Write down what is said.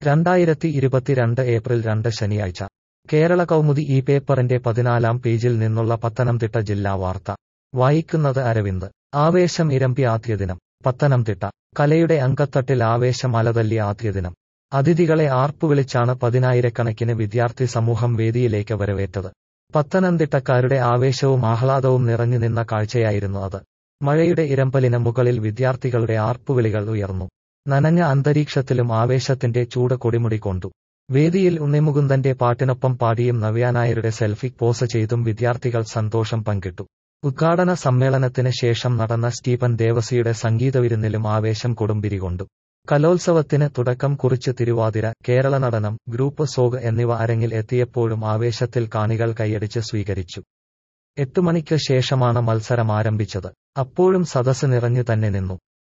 രണ്ടായിരത്തി ഇരുപത്തിരണ്ട് ഏപ്രിൽ രണ്ട് ശനിയാഴ്ച കേരള കൗമുദി ഈ പേപ്പറിന്റെ പതിനാലാം പേജിൽ നിന്നുള്ള പത്തനംതിട്ട ജില്ലാ വാർത്ത വായിക്കുന്നത് അരവിന്ദ് ആവേശം ഇരമ്പി ആദ്യദിനം പത്തനംതിട്ട കലയുടെ അങ്കത്തട്ടിൽ ആവേശം അലതല്ലി ആദ്യദിനം അതിഥികളെ ആർപ്പുവിളിച്ചാണ് പതിനായിരക്കണക്കിന് വിദ്യാർത്ഥി സമൂഹം വേദിയിലേക്ക് വരവേറ്റത് പത്തനംതിട്ടക്കാരുടെ ആവേശവും ആഹ്ലാദവും നിറഞ്ഞു നിന്ന കാഴ്ചയായിരുന്നു അത് മഴയുടെ ഇരമ്പലിന് മുകളിൽ വിദ്യാർത്ഥികളുടെ ആർപ്പുവിളികൾ ഉയർന്നു നനഞ്ഞ അന്തരീക്ഷത്തിലും ആവേശത്തിന്റെ ചൂട് കൊടിമുടി കൊണ്ടു വേദിയിൽ ഉണ്ണിമുകുന്ദന്റെ പാട്ടിനൊപ്പം പാടിയും നവ്യാനായരുടെ സെൽഫി പോസ് ചെയ്തും വിദ്യാർത്ഥികൾ സന്തോഷം പങ്കിട്ടു ഉദ്ഘാടന സമ്മേളനത്തിന് ശേഷം നടന്ന സ്റ്റീഫൻ ദേവസിയുടെ സംഗീതവിരുന്നിലും ആവേശം കൊടുമ്പിരികൊണ്ടു കലോത്സവത്തിന് തുടക്കം കുറിച്ച് തിരുവാതിര കേരള നടനം ഗ്രൂപ്പ് സോഗ് എന്നിവ അരങ്ങിൽ എത്തിയപ്പോഴും ആവേശത്തിൽ കാണികൾ കൈയടിച്ച് സ്വീകരിച്ചു എട്ടു മണിക്ക് ശേഷമാണ് മത്സരം ആരംഭിച്ചത് അപ്പോഴും സദസ് നിറഞ്ഞു തന്നെ നിന്നു